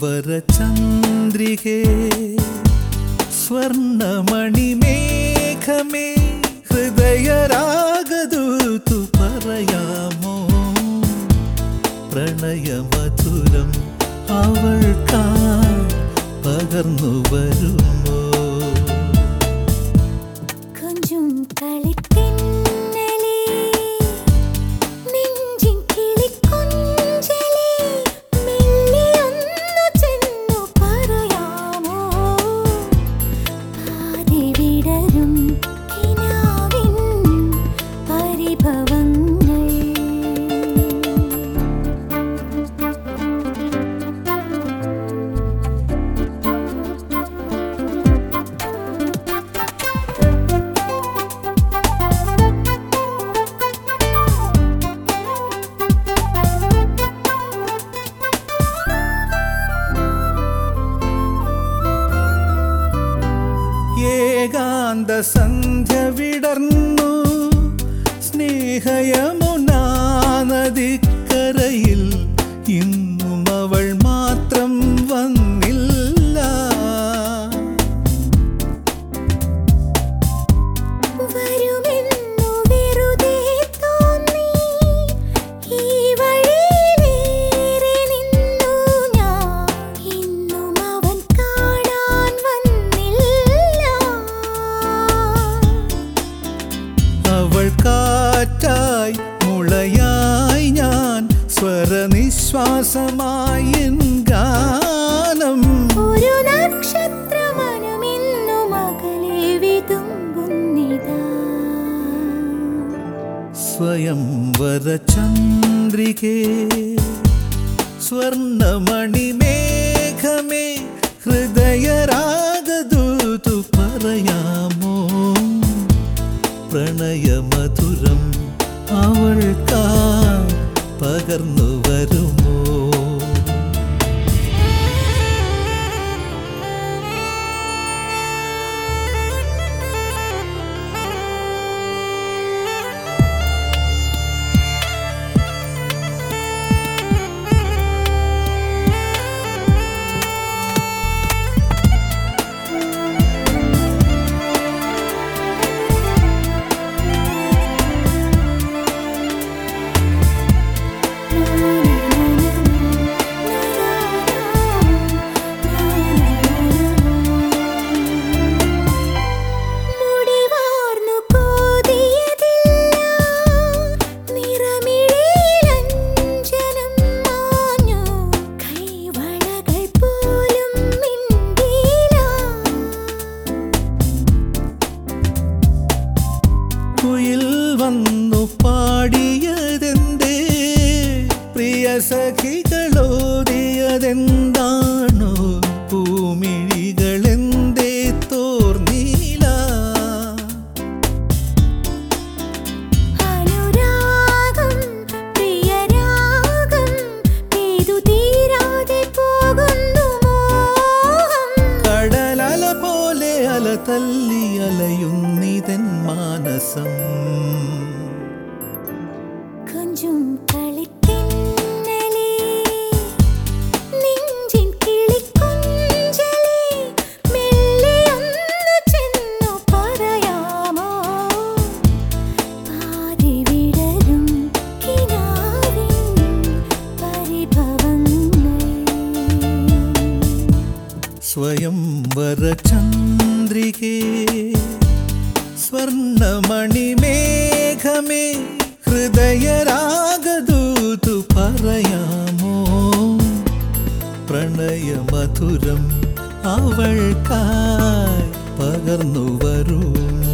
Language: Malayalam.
സ്വയംവരചന്ദ്രികേ സ്വർണമണിമേഘമേ ഹൃദയരാഗദൂതു പറയാമോ പ്രണയമധുരം അവൾക്കായി പകർന്നു വരുമോ கொஞ்சம் കളിത്തിന്നലേ നെഞ്ചിൻ കിളിക്കൊഞ്ചലേ മെല്ലിയൊന്നു ചെന്നു പറയാമോ പാതി വിടരും കിനാവിൻ പരിഭവങ്ങൾ ഏകാന്ത സന്ധ്യ വിടർന്നു സ്നേഹയമുനാ നദിക്കരയിൽ ഇന്നും അവൾ മാത്രം വന്നില്ല വരുമെന്നു വെറുതെ തോന്നി ഈ വഴിയിലേറെ നിന്നു ഞാൻ ഇന്നും അവൻ കാണാൻ വന്നില്ല അവൾ കാറ്റായി മുളയായി ഞാൻ സ്വരനിശ്വാസമായി എൻ ഗാനം ഒരു നക്ഷത്രമനമിന്നും അകലെ വിതുമ്പുന്നിതാ സ്വയംവരചന്ദ്രികേ സ്വർണമണിമേഘമേ ഹൃദയരാഗദൂതു പറയാമോ പ്രണയമധുരം അവൾക്കായി പകർന്നു വരുമോ മുടിവാർന്നു കോതിയതില്ല നിറമിഴിയിലഞ്ജനം മാഞ്ഞു കൈവളകൾ പോലും മിണ്ടിയില്ല കുയിൽ വന്നു പാടിയതെന്തേ പ്രിയ സഖികളോതിയതെന്താണോ പൂമിഴികളെന്തേ തോർന്നീല അനുരാഗം പ്രിയരാഗം പെയ്തു തീരാതെ പോകുന്നു മോഹം കടലല പോലെ അല തല്ലി അലയുന്നിതൻ മാനസം கொஞ்சம் കളിത്തിന്നലേ നെഞ്ചിൻ കിളിക്കൊഞ്ചലേ മെല്ലെയൊന്നു ചെന്നു പറയാമോ പാതി വിടരും കിനാവിൻ പരിഭവങ്ങൾ സ്വയംവരചന്ദ്രികേ സ്വർണമണിമേഘമേ ഹൃദയരാഗദൂതു പറയാമോ പ്രണയമധുരം അവൾക്കായി പകർന്നു വരൂ